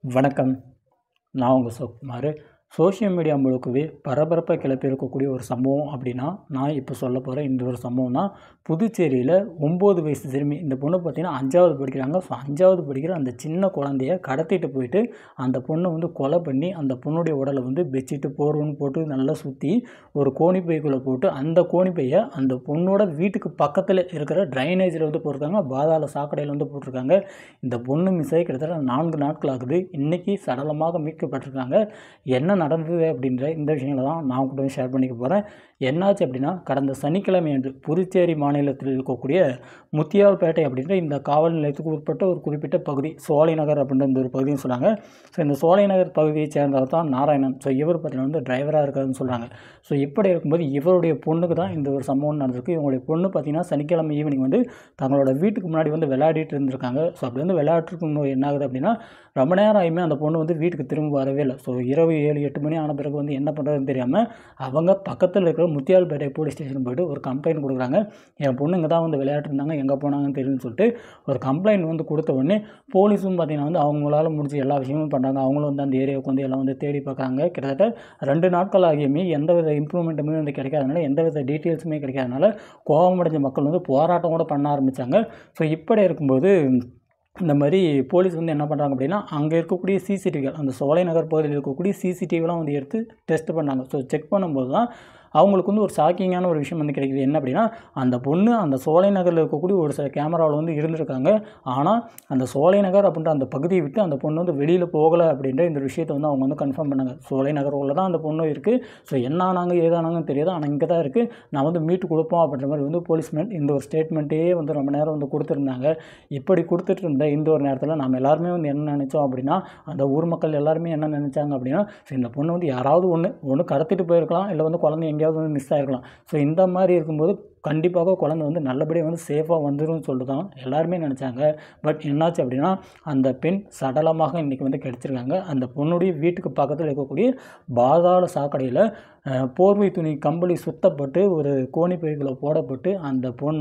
வணக்கம் நான் உங்கள் சிவகுமார் சோஷியல் மீடியா முழுக்கவே பரபரப்பை கிளப்பி இருக்கக்கூடிய ஒரு சம்பவம் அப்படின்னா நான் இப்போ சொல்ல போகிற இந்த ஒரு சம்பவம் தான் புதுச்சேரியில் ஒம்பது வயசு சிறுமி இந்த பொண்ணு பார்த்தீங்கன்னா அஞ்சாவது படிக்கிறாங்க ஸோ அஞ்சாவது படிக்கிற அந்த சின்ன குழந்தைய கடத்திட்டு போயிட்டு அந்த பொண்ணை வந்து கொலை பண்ணி அந்த பொண்ணுடைய உடலை வந்து பெட்ஷீட்டு போர்வன்னு போட்டு நல்லா சுற்றி ஒரு கோணி பைக்குள்ளே போட்டு அந்த கோணி பையை அந்த பொண்ணோட வீட்டுக்கு பக்கத்தில் இருக்கிற ட்ரைனேஜில் வந்து போட்டிருக்காங்க பாதாள சாக்கடையில் வந்து போட்டிருக்காங்க இந்த பொண்ணு மிஸ் ஆகி கிட்டத்தட்ட நான்கு நாட்கள் ஆகுது இன்றைக்கி சடலமாக மீட்கப்பட்டிருக்காங்க என்ன நடந்தது அப்படின்ற இந்த விஷயங்களை தான் நான் கூட ஷேர் பண்ணிக்க போகிறேன் என்னாச்சு அப்படின்னா கடந்த சனிக்கிழமை அன்று புதுச்சேரி மாநிலத்தில் இருக்கக்கூடிய முத்தியால்பேட்டை அப்படின்ற இந்த காவல் நிலையத்துக்கு உட்பட்ட ஒரு குறிப்பிட்ட பகுதி சோலை நகர் அப்படின்ற இந்த ஒரு பகுதின்னு சொன்னாங்க ஸோ இந்த சோலை நகர் பகுதியை சேர்ந்தவர் தான் நாராயணன் ஸோ இவர் பார்த்தீங்கன்னா வந்து டிரைவராக இருக்காருன்னு சொல்கிறாங்க ஸோ இப்படி இருக்கும்போது இவருடைய பொண்ணுக்கு தான் இந்த ஒரு சம்பவம் நடந்திருக்கு இவங்களுடைய பொண்ணு பார்த்தீங்கன்னா சனிக்கிழமை ஈவினிங் வந்து தங்களோட வீட்டுக்கு முன்னாடி வந்து விளையாடிட்டு இருந்திருக்காங்க ஸோ அப்படி வந்து விளையாட்டுருக்கும் போது என்ன ஆகுது அப்படின்னா ரொம்ப நேரம் ஆயுமே அந்த பொண்ணு வந்து வீட்டுக்கு திரும்ப வரவே இல்லை ஸோ இரவு ஏழு எட்டு மணி ஆன பிறகு வந்து என்ன பண்ணுறதுன்னு தெரியாமல் அவங்க பக்கத்தில் இருக்கிற முத்தியால்பேட்டை போலீஸ் ஸ்டேஷன் போயிட்டு ஒரு கம்ப்ளைண்ட் கொடுக்குறாங்க என் பொண்ணு இங்கே தான் வந்து விளையாட்டு இருந்தாங்க எங்கே போனாங்கன்னு தெரியும்னு சொல்லிட்டு ஒரு கம்ப்ளைண்ட் வந்து கொடுத்த உடனே போலீஸும் பார்த்தீங்கன்னா வந்து அவங்களால முடிஞ்ச எல்லா விஷயமும் பண்ணுறாங்க அவங்களும் வந்து அந்த ஏரியாவுக்கு வந்து எல்லாம் வந்து தேடி பார்க்குறாங்க கிட்டத்தட்ட ரெண்டு நாட்கள் ஆகியுமே எந்த வித இம்ப்ரூவ்மெண்ட்டுமே வந்து கிடைக்காதனால எந்த வித டீட்டெயில்ஸுமே கிடைக்காதனால கோபமடைஞ்ச மக்கள் வந்து போராட்டம் கூட பண்ண ஆரம்பித்தாங்க ஸோ இப்படி இருக்கும்போது இந்த மாதிரி போலீஸ் வந்து என்ன பண்ணுறாங்க அப்படின்னா அங்கே இருக்கக்கூடிய சிசிடிவிகள் அந்த சோலை நகர் பகுதியில் இருக்கக்கூடிய சிசிடிவிலாம் வந்து எடுத்து டெஸ்ட் பண்ணாங்க ஸோ செக் பண்ணும்போது தான் அவங்களுக்கு வந்து ஒரு ஷாக்கிங்கான ஒரு விஷயம் வந்து கிடைக்குது என்ன அப்படின்னா அந்த பொண்ணு அந்த சோலை நகரில் இருக்கக்கூடிய ஒரு சில கேமராவில் வந்து இருந்திருக்காங்க ஆனால் அந்த சோலை நகர் அப்படின்ற அந்த பகுதியை விட்டு அந்த பொண்ணு வந்து வெளியில் போகலை அப்படின்ற இந்த விஷயத்தை வந்து அவங்க வந்து கன்ஃபார்ம் பண்ணாங்க சோலை நகர் உள்ள தான் அந்த பொண்ணு இருக்குது ஸோ என்ன ஆனாங்க ஏதானாங்கன்னு தெரியாது ஆனால் இங்கே தான் இருக்குது நான் வந்து மீட்டு கொடுப்போம் அப்படின்ற மாதிரி வந்து போலீஸ்மேன் இந்த ஒரு ஸ்டேட்மெண்ட்டே வந்து ரொம்ப நேரம் வந்து கொடுத்துருந்தாங்க இப்படி கொடுத்துட்டு இருந்த இந்த ஒரு நேரத்தில் நம்ம எல்லாருமே வந்து என்ன நினச்சோம் அப்படின்னா அந்த ஊர் மக்கள் எல்லாருமே என்ன நினச்சாங்க அப்படின்னா ஸோ இந்த பொண்ணு வந்து யாராவது ஒன்று ஒன்று கடத்திட்டு போயிருக்கலாம் இல்லை வந்து குழந்தை எங்கேயாவது வந்து மிஸ் ஆகிருக்கலாம் ஸோ இந்த மாதிரி இருக்கும்போது கண்டிப்பாக குழந்தை வந்து நல்லபடியாக வந்து சேஃபாக வந்துடும் சொல்லிட்டு தான் எல்லாருமே நினச்சாங்க பட் என்னாச்சு அப்படின்னா அந்த பெண் சடலமாக இன்றைக்கி வந்து கிடச்சிருக்காங்க அந்த பொண்ணுடைய வீட்டுக்கு பக்கத்தில் இருக்கக்கூடிய பாதாள சாக்கடையில் அஹ், போர்வை துணி கம்பளி சுத்தப்பட்டு ஒரு கோணி பைகளை போடப்பட்டு அந்த பொண்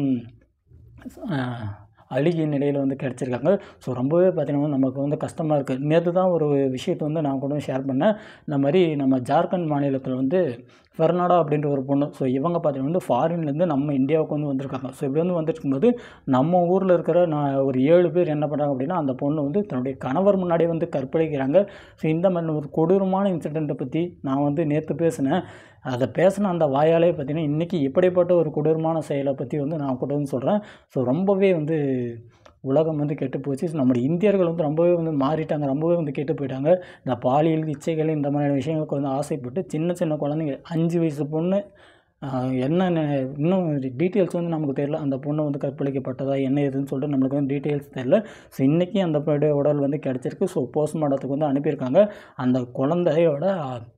அஹ், அழுகிய நிலையில் வந்து கிடச்சிருக்காங்க ஸோ ரொம்பவே பார்த்தீங்கன்னா நமக்கு வந்து கஷ்டமாக இருக்குது நேற்று தான் ஒரு விஷயத்தை வந்து நான் கூட ஷேர் பண்ணேன் இந்த மாதிரி நம்ம ஜார்க்கண்ட் மாநிலத்தில் வந்து ஃபெர்னாடா அப்படின்ற ஒரு பொண்ணு ஸோ இவங்க பார்த்தீங்கன்னா வந்து ஃபாரின்லேருந்து நம்ம இந்தியாவுக்கு வந்து வந்திருக்காங்க ஸோ இப்படி வந்து வந்துட்டு இருக்கும்போது நம்ம ஊரில் இருக்கிற நான் ஒரு ஏழு பேர் என்ன பண்ணுறாங்க அப்படின்னா அந்த பொண்ணு வந்து தன்னுடைய கணவர் முன்னாடியே வந்து கற்பழிக்கிறாங்க ஸோ இந்த மாதிரி ஒரு கொடூரமான இன்சிடெண்ட்டை பற்றி நான் வந்து நேற்று பேசினேன் அதை பேசின அந்த வாயாலே பார்த்தீங்கன்னா இன்றைக்கி எப்படிப்பட்ட ஒரு கொடூரமான செயலை பற்றி வந்து நான் கூட வந்து சொல்கிறேன் ஸோ ரொம்பவே வந்து உலகம் வந்து கெட்டு போச்சு நம்முடைய இந்தியர்கள் வந்து ரொம்பவே வந்து மாறிட்டாங்க ரொம்பவே வந்து கெட்டு போயிட்டாங்க இந்த பாலியல் இச்சைகள் இந்த மாதிரியான விஷயங்களுக்கு வந்து ஆசைப்பட்டு சின்ன சின்ன குழந்தைங்க அஞ்சு வயசு பொண்ணு ஆஹ், என்ன இன்னும் டீட்டெயில்ஸ் வந்து நமக்கு தெரியல அந்த பொண்ணு வந்து கற்பழிக்கப்பட்டதா என்ன ஏதுன்னு சொல்லிட்டு நம்மளுக்கு வந்து டீட்டெயில்ஸ் தெரியல ஸோ இன்றைக்கி அந்த பொண்ணுடைய உடல் வந்து கிடச்சிருக்கு ஸோ போஸ்ட்மார்ட்டத்துக்கு வந்து அனுப்பியிருக்காங்க அந்த குழந்தையோட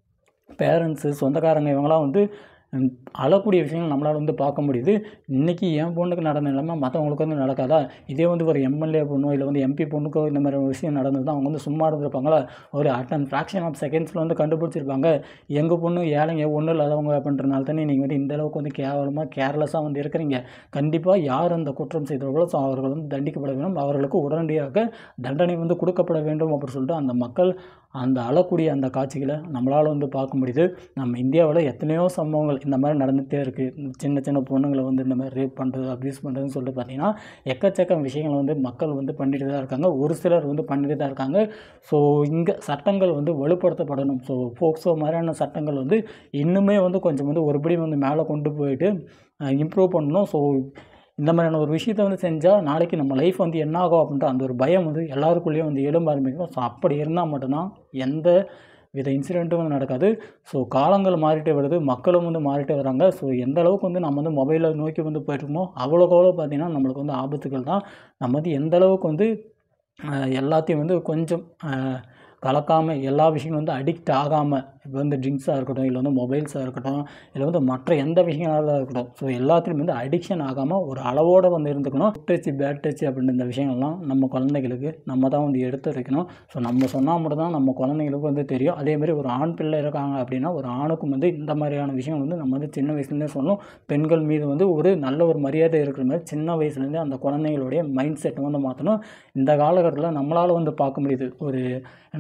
பேரண்ட்ஸு சொந்தக்காரங்க இவங்களாம் வந்து ம், அழக்கூடிய விஷயங்கள் நம்மளால் வந்து பார்க்க முடியுது இன்றைக்கி என் பொண்ணுக்கு நடந்த நிலைமை மற்றவங்களுக்கு வந்து நடக்காதா இதே வந்து ஒரு எம்எல்ஏ பொண்ணோ இல்லை வந்து எம்பி பொண்ணுக்கோ இந்த மாதிரி ஒரு விஷயம் நடந்ததுன்னா அவங்க வந்து சும்மா இருந்திருப்பாங்களா ஒரு அட் அண்ட் ஃப்ராக்ஷன் ஆஃப் செகண்ட்ஸில் வந்து கண்டுபிடிச்சிருப்பாங்க எங்கள் பொண்ணு ஏழைங்க ஒன்றும் இல்லாதவங்க அப்படின்றனால தானே நீங்கள் வந்து இந்த அளவுக்கு வந்து கேவலமாக கேர்லெஸ்ஸாக வந்து இருக்கிறீங்க கண்டிப்பாக யார் அந்த குற்றம் செய்தவர்களோ ஸோ அவர்கள் வந்து தண்டிக்கப்பட வேண்டும் அவர்களுக்கு உடனடியாக தண்டனை வந்து கொடுக்கப்பட வேண்டும் அப்படின்னு சொல்லிட்டு அந்த மக்கள் அந்த அழக்கூடிய அந்த காட்சிகளை நம்மளால் வந்து பார்க்க முடியுது நம்ம இந்தியாவில் எத்தனையோ சம்பவங்கள் இந்த மாதிரி நடந்துகிட்டே இருக்குது சின்ன சின்ன பொண்ணுங்களை வந்து இந்த மாதிரி ரேப் பண்ணுறது அப்யூஸ் பண்ணுறதுன்னு சொல்லிட்டு பார்த்தீங்கன்னா எக்கச்சக்க விஷயங்களை வந்து மக்கள் வந்து பண்ணிட்டு தான் இருக்காங்க ஒரு சிலர் வந்து பண்ணிட்டு தான் இருக்காங்க ஸோ இங்கே சட்டங்கள் வந்து வலுப்படுத்தப்படணும் ஸோ ஃபோக்ஸோ மாதிரியான சட்டங்கள் வந்து இன்னுமே வந்து கொஞ்சம் வந்து ஒருபடி வந்து மேலே கொண்டு போயிட்டு இம்ப்ரூவ் பண்ணணும் ஸோ இந்த மாதிரியான ஒரு விஷயத்தை வந்து செஞ்சால் நாளைக்கு நம்ம லைஃப் வந்து என்ன ஆகும் அப்படின்ற அந்த ஒரு பயம் வந்து எல்லாருக்குள்ளேயும் வந்து எழும்ப ஆரம்பிக்கும் ஸோ அப்படி இருந்தால் மட்டும்தான் எந்த வித இன்சிடெண்ட்டும் வந்து நடக்காது ஸோ காலங்கள் மாறிட்டே வருது மக்களும் வந்து மாறிட்டே வராங்க ஸோ எந்த அளவுக்கு வந்து நம்ம வந்து மொபைலை நோக்கி வந்து போயிட்டுருமோ அவ்வளோக்கு அவ்வளோ பார்த்தீங்கன்னா நம்மளுக்கு வந்து ஆபத்துகள் தான் நம்ம வந்து எந்த அளவுக்கு வந்து அஹ், எல்லாத்தையும் வந்து கொஞ்சம் அஹ், கலக்காமல் எல்லா விஷயங்களும் வந்து அடிக்ட் ஆகாமல் இப்போ வந்து ட்ரிங்க்ஸாக இருக்கட்டும் இல்லை வந்து மொபைல்ஸாக இருக்கட்டும் இல்லை வந்து மற்ற எந்த விஷயங்களாக இருக்கட்டும் ஸோ எல்லாத்துலேயும் வந்து அடிக்ஷன் ஆகாமல் ஒரு அளவோடு வந்து இருந்துக்கணும் டச் பேட் டச் அப்படின்ற இந்த விஷயங்கள்லாம் நம்ம குழந்தைகளுக்கு நம்ம தான் வந்து எடுத்து வைக்கணும் ஸோ நம்ம சொன்னால் மட்டும் தான் நம்ம குழந்தைங்களுக்கு வந்து தெரியும் அதே மாதிரி ஒரு ஆண் பிள்ளை இருக்காங்க அப்படின்னா ஒரு ஆணுக்கும் வந்து இந்த மாதிரியான விஷயம் வந்து நம்ம வந்து சின்ன வயசுலேருந்தே சொல்லணும் பெண்கள் மீது வந்து ஒரு நல்ல ஒரு மரியாதை இருக்கிற மாதிரி சின்ன வயசுலேருந்தே அந்த குழந்தைங்களுடைய மைண்ட் செட்டை வந்து மாற்றணும் இந்த காலகட்டத்தில் நம்மளால் வந்து பார்க்க முடியுது ஒரு என்ன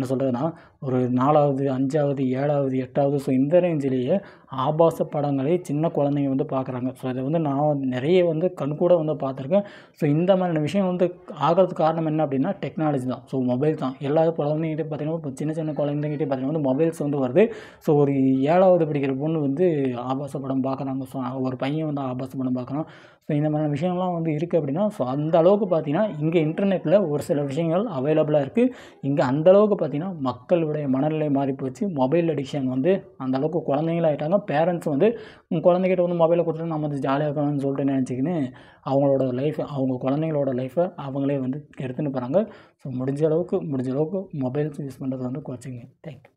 என்ன சொல்கிறதுனா ஒரு நாலாவது அஞ்சாவது ஏழாவது எட்டாவது ஸோ இந்த ரேஞ்சிலேயே ஆபாச படங்களை சின்ன குழந்தைங்க வந்து பார்க்குறாங்க ஸோ இதை வந்து நான் நிறைய வந்து கண்கூட வந்து பார்த்துருக்கேன் ஸோ இந்த மாதிரியான விஷயம் வந்து ஆகிறதுக்கு காரணம் என்ன அப்படின்னா டெக்னாலஜி தான் ஸோ மொபைல் தான் எல்லா குழந்தைங்கிட்டே பார்த்தீங்கன்னா இப்போ சின்ன சின்ன குழந்தைங்கிட்டே பார்த்தீங்கன்னா வந்து மொபைல்ஸ் வந்து வருது ஸோ ஒரு ஏழாவது படிக்கிற பொண்ணு வந்து ஆபாச படம் பார்க்குறாங்க ஸோ ஒரு பையன் வந்து ஆபாச படம் பார்க்குறான் ஸோ இந்த மாதிரியான விஷயங்கள்லாம் வந்து இருக்குது அப்படின்னா ஸோ அந்த அளவுக்கு பார்த்தீங்கன்னா இங்கே இன்டர்நெட்டில் ஒரு சில விஷயங்கள் அவைலபிளாக இருக்குது இங்கே அந்த அளவுக்கு பார்த்தீங்கன்னா மக்களுடைய மனநிலை மாறி போச்சு மொபைல் அடிக்ஷன் வந்து அந்த அளவுக்கு குழந்தைங்களாயிட்டாங்க பேரண்ட்ஸ் வந்து உங்க குழந்தைகிட்ட வந்து மொபைலை கொடுத்துட்டு நம்ம வந்து ஜாலியாக இருக்கணும்னு சொல்லிட்டு நினச்சிக்கின்னு அவங்களோட லைஃப் அவங்க குழந்தைங்களோட லைஃப்பை அவங்களே வந்து எடுத்துன்னு போகிறாங்க ஸோ முடிஞ்ச அளவுக்கு முடிஞ்ச அளவுக்கு மொபைல்ஸ் யூஸ் பண்ணுறது வந்து குறைச்சிங்க தேங்க்யூ